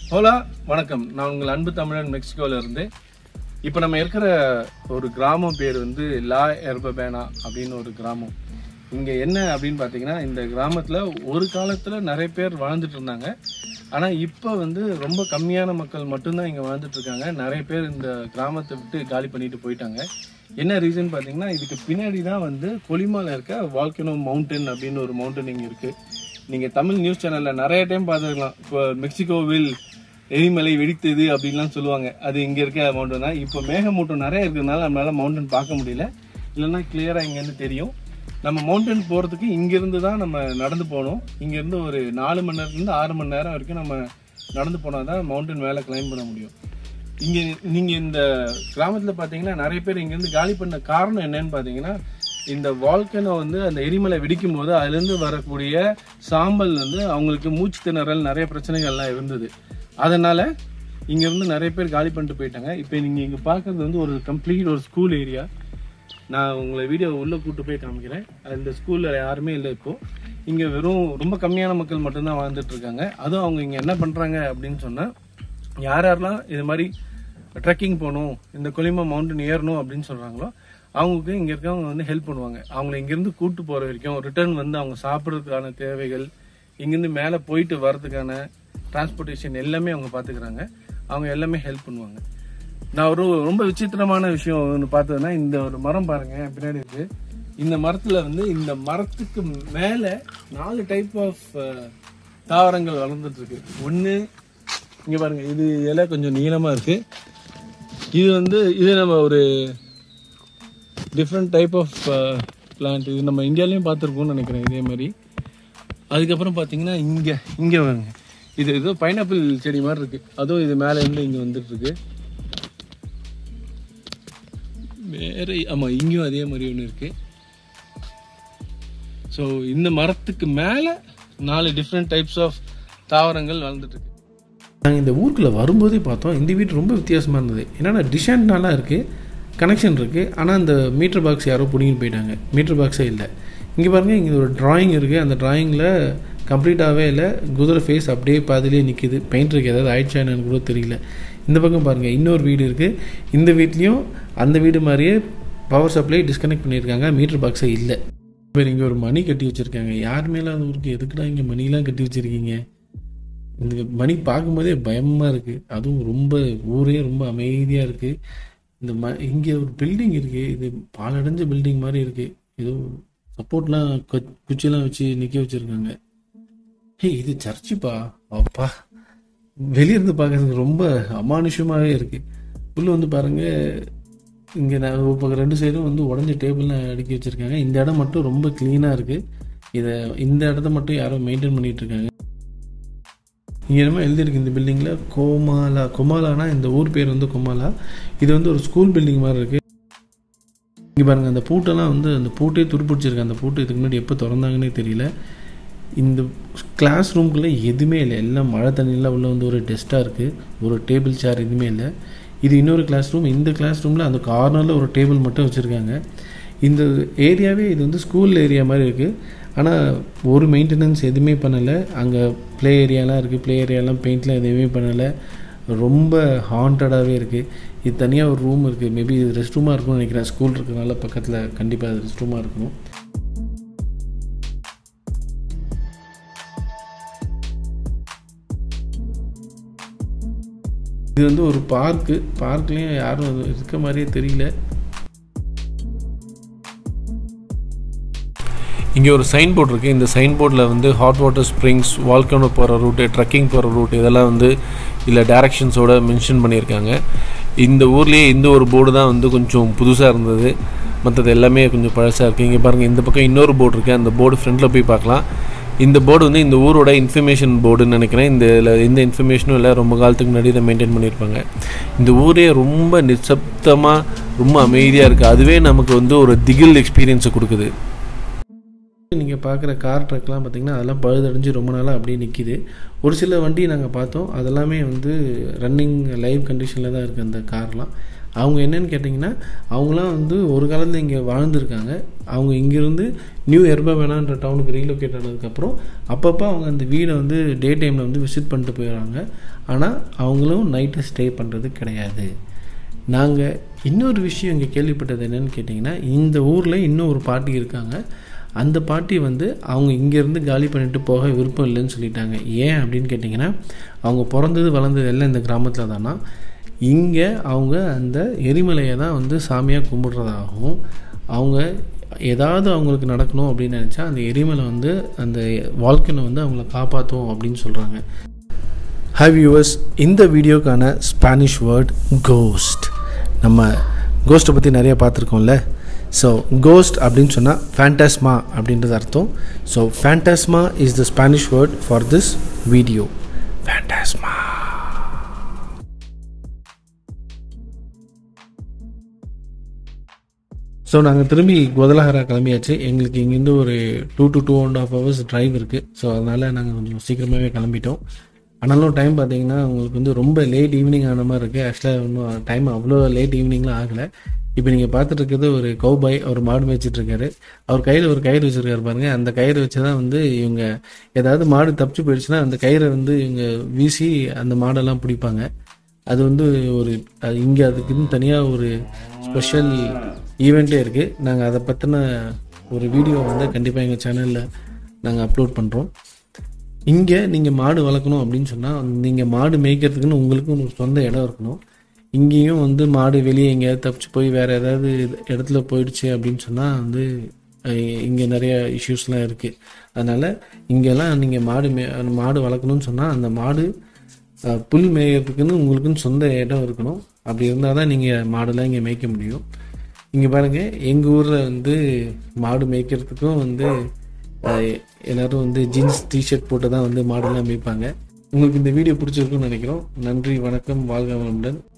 ஹோலா வணக்கம் நான் உங்கள் அன்பு தமிழன் மெக்சிகோல இருந்து இப்போ நம்ம இருக்கிற ஒரு கிராமம் பேர் வந்து லா எர்பபேனா அப்படின்னு ஒரு கிராமம் இங்கே என்ன அப்படின்னு பார்த்தீங்கன்னா இந்த கிராமத்தில் ஒரு காலத்தில் நிறைய பேர் வாழ்ந்துட்டு இருந்தாங்க ஆனால் இப்போ வந்து ரொம்ப கம்மியான மக்கள் மட்டும்தான் இங்கே வாழ்ந்துட்டு இருக்காங்க நிறைய பேர் இந்த கிராமத்தை விட்டு காலி பண்ணிட்டு போயிட்டாங்க என்ன ரீசன் பார்த்தீங்கன்னா இதுக்கு பின்னாடி தான் வந்து கொலிமால இருக்க வால்கனோ மவுண்டன் அப்படின்னு ஒரு மவுண்டன் இங்கே இருக்குது நீங்கள் தமிழ் நியூஸ் சேனலில் நிறைய டைம் பார்த்துருக்கலாம் இப்போ மெக்சிகோவில் எரிமலை வெடித்தது அப்படின்லாம் சொல்லுவாங்க அது இங்கே இருக்க மவுண்டன் தான் இப்போ மேகமூட்டம் நிறைய இருக்கிறதுனால நம்மளால மவுண்டன் பார்க்க முடியல இல்லைன்னா கிளியராக இங்கேருந்து தெரியும் நம்ம மவுண்டன் போகிறதுக்கு இங்கேருந்து தான் நம்ம நடந்து போகணும் இங்கேருந்து ஒரு நாலு மணி நேரத்துலேருந்து ஆறு மணி நேரம் வரைக்கும் நம்ம நடந்து போனால் தான் மவுண்டன் மேலே கிளைம் பண்ண முடியும் இங்கே நீங்கள் இந்த கிராமத்தில் பார்த்தீங்கன்னா நிறைய பேர் இங்கேருந்து காலி பண்ண காரணம் என்னன்னு பார்த்தீங்கன்னா இந்த வால்கனோ வந்து அந்த எரிமலை வெடிக்கும் போது அதுலேருந்து வரக்கூடிய சாம்பல் வந்து அவங்களுக்கு மூச்சு திணறல் நிறைய பிரச்சனைகள்லாம் இருந்தது அதனால இங்கேருந்து நிறைய பேர் காலி பண்ணிட்டு போயிட்டாங்க இப்போ நீங்கள் இங்கே பார்க்குறது வந்து ஒரு கம்ப்ளீட் ஒரு ஸ்கூல் ஏரியா நான் உங்களை வீடியோ உள்ளே கூட்டு போய் காமிக்கிறேன் அந்த ஸ்கூலில் யாருமே இல்லை இப்போ இங்கே வெறும் ரொம்ப கம்மியான மக்கள் மட்டும்தான் வாழ்ந்துட்டு இருக்காங்க அதுவும் அவங்க இங்கே என்ன பண்ணுறாங்க அப்படின்னு சொன்னால் யார் யாரெல்லாம் இது மாதிரி ட்ரெக்கிங் போகணும் இந்த கொலிமா மவுண்டன் ஏறணும் அப்படின்னு சொல்கிறாங்களோ அவங்களுக்கு இங்கே இருக்கவங்க வந்து ஹெல்ப் பண்ணுவாங்க அவங்கள இங்கேருந்து கூட்டு போகிற வரைக்கும் ரிட்டர்ன் வந்து அவங்க சாப்பிட்றதுக்கான தேவைகள் இங்கேருந்து மேலே போயிட்டு வர்றதுக்கான டிரான்ஸ்போர்ட்டேஷன் எல்லாமே அவங்க பார்த்துக்கிறாங்க அவங்க எல்லாமே ஹெல்ப் பண்ணுவாங்க நான் ஒரு ரொம்ப விசித்திரமான விஷயம் ஒன்று பார்த்ததுன்னா இந்த ஒரு மரம் பாருங்க பின்னாடி இருக்கு இந்த மரத்துல வந்து இந்த மரத்துக்கு மேல நாலு டைப் ஆஃப் தாவரங்கள் வளர்ந்துட்டு இருக்கு ஒன்று இங்க பாருங்க இது இலை கொஞ்சம் நீளமா இருக்கு இது வந்து இது நம்ம ஒரு டிஃப்ரெண்ட் டைப் ஆஃப் பிளான்ட் இது நம்ம இந்தியாலையும் பார்த்துருக்கோம்னு நினைக்கிறேன் இதே மாதிரி அதுக்கப்புறம் பார்த்தீங்கன்னா இங்கே இங்கே வாங்க இது ஏதோ பைனாப்பிள் செடி மாதிரி இருக்கு அதுவும் இது மேலே இருந்து இங்கே வந்துட்டு இருக்கு வேற ஆமாம் இங்கேயும் அதே மாதிரி ஒன்று இருக்கு ஸோ இந்த மரத்துக்கு மேலே நாலு டிஃப்ரெண்ட் டைப்ஸ் ஆஃப் தாவரங்கள் வளர்ந்துட்டு இருக்கு நாங்கள் இந்த ஊருக்குள்ளே வரும்போதே பார்த்தோம் இந்த வீடு ரொம்ப வித்தியாசமாக இருந்தது என்னென்னா டிசைன் நல்லா இருக்குது கனெக்ஷன் இருக்குது ஆனால் அந்த மீட்டர் பாக்ஸ் யாரோ பிடிங்கிட்டு போயிட்டாங்க மீட்டர் பாக்ஸே இல்லை இங்கே பாருங்கள் இங்கே ஒரு டிராயிங் இருக்குது அந்த டிராயிங்கில் கம்ப்ளீட்டாகவே இல்லை குதிரை ஃபேஸ் அப்படியே பாதிலே நிற்கிது பெயிண்டருக்கு ஏதாவது ஆயிடுச்சா என்னன்னு கூட தெரியல இந்த பக்கம் பாருங்கள் இன்னொரு வீடு இருக்குது இந்த வீட்லேயும் அந்த வீடு மாதிரியே பவர் சப்ளை டிஸ்கனெக்ட் பண்ணியிருக்காங்க மீட்டர் பாக்ஸே இல்லை பேர் இங்கே ஒரு மணி கட்டி வச்சுருக்காங்க யார் மேலே அந்த ஊருக்கு எதுக்குடா இங்கே மணிலாம் கட்டி வச்சுருக்கீங்க இந்த மணி பார்க்கும்போதே பயமாக இருக்குது அதுவும் ரொம்ப ஊரே ரொம்ப அமைதியாக இருக்குது இந்த ம இங்கே ஒரு பில்டிங் இருக்குது இது பாலடைஞ்ச பில்டிங் மாதிரி இருக்குது ஏதோ சப்போர்ட்லாம் குச்சிலாம் வச்சு நிற்க வச்சுருக்காங்க ஹே இது சர்ச்சுப்பா அப்பா வெளியிருந்து பார்க்கறதுக்கு ரொம்ப அமானுஷமாகவே இருக்குது உள்ள வந்து பாருங்கள் இங்கே நான் இப்போ ரெண்டு சைடும் வந்து உடஞ்ச டேபிள்லாம் அடுக்கி வச்சுருக்காங்க இந்த இடம் மட்டும் ரொம்ப க்ளீனாக இருக்குது இதை இந்த இடத்த மட்டும் யாரோ மெயின்டைன் பண்ணிகிட்டு இருக்காங்க இங்கே என்னமோ எழுதியிருக்கு இந்த பில்டிங்கில் கோமாலா கொமாலானா இந்த ஊர் பேர் வந்து கொமாலா இது வந்து ஒரு ஸ்கூல் பில்டிங் மாதிரி இருக்குது இங்கே பாருங்கள் அந்த பூட்டெல்லாம் வந்து அந்த பூட்டே துருப்பிடிச்சிருக்கு அந்த பூட்டு இதுக்கு முன்னாடி எப்போ திறந்தாங்கன்னே தெரியல இந்த கிளாஸ் ரூம்குள்ளே எதுவுமே இல்லை எல்லாம் மழை தண்ணியெலாம் உள்ளே வந்து ஒரு டெஸ்ட்டாக இருக்குது ஒரு டேபிள் சேர் எதுவுமே இல்லை இது இன்னொரு கிளாஸ் ரூம் இந்த கிளாஸ் ரூமில் அந்த கார்னரில் ஒரு டேபிள் மட்டும் வச்சுருக்காங்க இந்த ஏரியாவே இது வந்து ஸ்கூல் ஏரியா மாதிரி இருக்குது ஆனால் ஒரு மெயின்டெனன்ஸ் எதுவுமே பண்ணலை அங்கே ப்ளே ஏரியாலாம் இருக்குது ப்ளே ஏரியாலாம் பெயிண்ட்லாம் எதுவுமே பண்ணலை ரொம்ப ஹாண்டடாகவே இருக்குது இது தனியாக ஒரு ரூம் இருக்குது மேபி இது ரெஸ்ட் ரூமாக இருக்கும்னு நினைக்கிறேன் ஸ்கூல் இருக்கிறனால பக்கத்தில் கண்டிப்பாக அது ரெஸ்ட் ரூமாக இருக்கணும் இது வந்து ஒரு பார்க்கு பார்க்லேயும் யாரும் இருக்க மாதிரியே தெரியல இங்கே ஒரு சைன் போர்டு இருக்குது இந்த சைன் போர்டில் வந்து ஹாட் வாட்டர் ஸ்ப்ரிங்ஸ் வால்கனோ போகிற ரூட்டு ட்ரக்கிங் போகிற ரூட் இதெல்லாம் வந்து இல்லை டேரக்ஷன்ஸோட மென்ஷன் பண்ணியிருக்காங்க இந்த ஊர்லேயே இந்த ஒரு போர்டு தான் வந்து கொஞ்சம் புதுசாக இருந்தது மற்றது எல்லாமே கொஞ்சம் பழசாக இருக்குது இங்கே பாருங்கள் இந்த பக்கம் இன்னொரு போர்டு இருக்குது அந்த போர்டு ஃப்ரண்ட்டில் போய் பார்க்கலாம் இந்த போர்டு வந்து இந்த ஊரோட இன்ஃபர்மேஷன் போர்டுன்னு நினைக்கிறேன் இந்த இதில் எந்த இன்ஃபர்மேஷனும் இல்லை ரொம்ப காலத்துக்கு முன்னாடி இதை மெயின்டைன் பண்ணியிருப்பாங்க இந்த ஊரே ரொம்ப நிசப்தமாக ரொம்ப அமைதியாக இருக்குது அதுவே நமக்கு வந்து ஒரு திகில் எக்ஸ்பீரியன்ஸை கொடுக்குது நீங்கள் பார்க்குற கார் ட்ரக்லாம் பார்த்தீங்கன்னா அதெல்லாம் பழுதடைஞ்சு ரொம்ப நாளாக அப்படியே நிற்கிது ஒரு சில வண்டி நாங்கள் பார்த்தோம் அதெல்லாமே வந்து ரன்னிங் லைவ் கண்டிஷனில் தான் இருக்குது அந்த கார்லாம் அவங்க என்னன்னு கேட்டிங்கன்னா அவங்களாம் வந்து ஒரு காலத்தில் இங்கே வாழ்ந்துருக்காங்க அவங்க இங்கேருந்து நியூ எர்பவேனான்ற டவுனுக்கு ரீலொகேட் ஆனதுக்கப்புறம் அப்பப்போ அவங்க அந்த வீடை வந்து டே டைமில் வந்து விசிட் பண்ணிட்டு போயிடுறாங்க ஆனால் அவங்களும் நைட்டு ஸ்டே பண்ணுறது கிடையாது நாங்கள் இன்னொரு விஷயம் இங்கே கேள்விப்பட்டது என்னன்னு கேட்டிங்கன்னா இந்த ஊரில் இன்னும் ஒரு பாட்டி இருக்காங்க அந்த பாட்டி வந்து அவங்க இங்கேருந்து காலி பண்ணிட்டு போக விருப்பம் இல்லைன்னு சொல்லிட்டாங்க ஏன் அப்படின்னு கேட்டிங்கன்னா அவங்க பிறந்தது வளர்ந்தது எல்லாம் இந்த கிராமத்தில் தானா இங்கே அவங்க அந்த எரிமலையை தான் வந்து சாமியாக கும்பிடுறதாகவும் அவங்க ஏதாவது அவங்களுக்கு நடக்கணும் அப்படின்னு நினச்சா அந்த எரிமலை வந்து அந்த வாழ்க்கையை வந்து அவங்கள காப்பாற்றும் அப்படின்னு சொல்கிறாங்க ஹாவ் யூவர்ஸ் இந்த வீடியோக்கான ஸ்பானிஷ் வேர்ட் கோஸ்ட் நம்ம கோஸ்ட்டை பற்றி நிறைய பார்த்துருக்கோம்ல ஸோ கோஸ்ட் அப்படின்னு சொன்னால் ஃபேண்டாஸ்மா அப்படின்றது அர்த்தம் so fantasma is the Spanish word for this video fantasma so நாங்கள் திரும்பி குதலஹரா கிளம்பியாச்சு எங்களுக்கு இங்கேருந்து ஒரு two to two and half hours drive இருக்குது ஸோ அதனால் நாங்கள் கொஞ்சம் சீக்கிரமாகவே கிளம்பிட்டோம் ஆனாலும் டைம் பார்த்தீங்கன்னா உங்களுக்கு வந்து ரொம்ப லேட் ஈவினிங் ஆன மாதிரி இருக்குது ஆக்சுவலாக இன்னும் டைம் அவ்வளோ லேட் ஈவினிங்லாம் ஆகலை இப்போ நீங்கள் பார்த்துட்டு இருக்கிறது ஒரு கௌபாய் அவர் மாடு மேய்ச்சிட்டு இருக்காரு அவர் கையில் ஒரு கயிறு வச்சிருக்காரு பாருங்க அந்த கயிறு வச்சு தான் வந்து இவங்க ஏதாவது மாடு தப்பிச்சு போயிடுச்சுன்னா அந்த கயிறை வந்து இவங்க வீசி அந்த மாடெல்லாம் பிடிப்பாங்க அது வந்து ஒரு அது இங்கே அதுக்குன்னு தனியாக ஒரு ஸ்பெஷல் ஈவெண்ட்டே இருக்குது நாங்கள் அதை பற்றின ஒரு வீடியோ வந்து கண்டிப்பாக எங்கள் சேனலில் நாங்கள் அப்லோட் பண்ணுறோம் இங்கே நீங்கள் மாடு வளர்க்கணும் அப்படின்னு சொன்னால் நீங்கள் மாடு மேய்க்கிறதுக்குன்னு உங்களுக்கும் ஒரு சொந்த இடம் இருக்கணும் இங்கேயும் வந்து மாடு வெளியே எங்கேயாவது தப்பிச்சு போய் வேறு ஏதாவது இடத்துல போயிடுச்சு அப்படின்னு சொன்னால் வந்து இங்கே நிறைய இஷ்யூஸ்லாம் இருக்குது அதனால் இங்கெல்லாம் நீங்கள் மாடு மே மாடு வளர்க்கணும்னு சொன்னால் அந்த மாடு அஹ், புல் மேயறதுக்குன்னு உங்களுக்குன்னு சொந்த இடம் இருக்கணும் அப்படி இருந்தால் தான் நீங்கள் மாடெல்லாம் இங்கே மேய்க்க முடியும் இங்கே பாருங்கள் எங்கள் ஊரில் வந்து மாடு மேய்க்கிறதுக்கும் வந்து அஹ், எல்லாரும் வந்து ஜீன்ஸ் டிஷர்ட் போட்டு தான் வந்து மாடெல்லாம் மேய்ப்பாங்க உங்களுக்கு இந்த வீடியோ பிடிச்சிருக்குன்னு நினைக்கிறோம் நன்றி வணக்கம் வாழ்க வளமுடன்